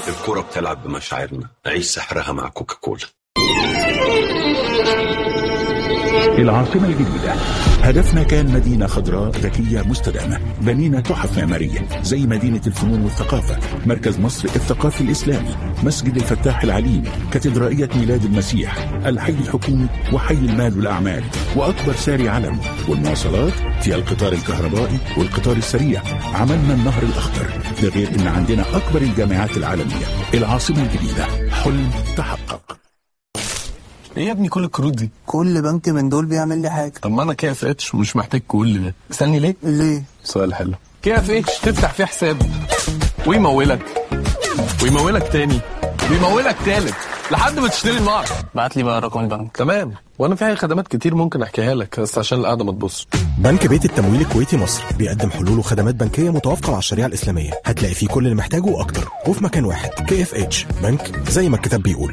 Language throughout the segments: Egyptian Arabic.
الكرة بتلعب بمشاعرنا عيش سحرها مع كوكاكولا العاصمة الجديدة هدفنا كان مدينة خضراء ذكية مستدامة بنينا تحف معمارية زي مدينة الفنون والثقافة مركز مصر الثقافي الإسلامي مسجد الفتاح العليم كاتدرائية ميلاد المسيح الحي الحكومي وحي المال والأعمال وأكبر ساري علم والمواصلات فيها القطار الكهربائي والقطار السريع عملنا النهر الأخضر ده غير إن عندنا أكبر الجامعات العالمية العاصمة الجديدة حلم تحقق ايه يا ابني كل الكروت دي كل بنك من دول بيعمل لي حاجه طب ما انا كي اف اتش ومش محتاج كل ده استني ليه ليه سؤال حلو كي اف اتش تفتح فيه حساب ويمولك ويمولك تاني ويمولك تالت لحد ما تشتري النار بعت لي بقى رقم البنك تمام وانا في خدمات كتير ممكن احكيها لك بس عشان القعده ما تبص بنك بيت التمويل الكويتي مصر بيقدم حلول وخدمات بنكية متوافقة مع الشريعة الإسلامية هتلاقي فيه كل اللي محتاجه وأكتر وفي مكان واحد كي اف اتش بنك زي ما الكتاب بيقول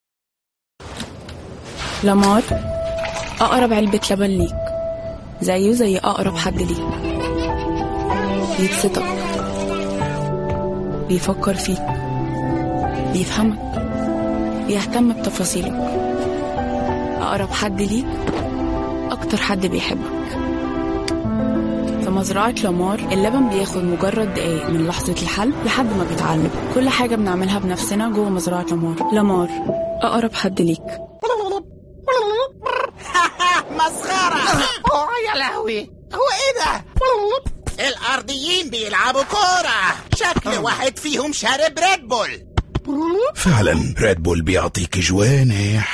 لمار أقرب علبة لبن ليك زيه زي أقرب حد ليك بيبسطك بيفكر فيك بيفهمك بيهتم بتفاصيلك أقرب حد ليك أكتر حد بيحبك في مزرعة لامار اللبن بياخد مجرد دقايق من لحظة الحلب لحد ما بيتعلب كل حاجة بنعملها بنفسنا جوه مزرعة لامار لامار أقرب حد ليك مسخرة اوه يا لهوي هو ايه ده الارضيين بيلعبوا كورة شكل واحد فيهم شارب ريد بول فعلا ريد بول بيعطيك جوانح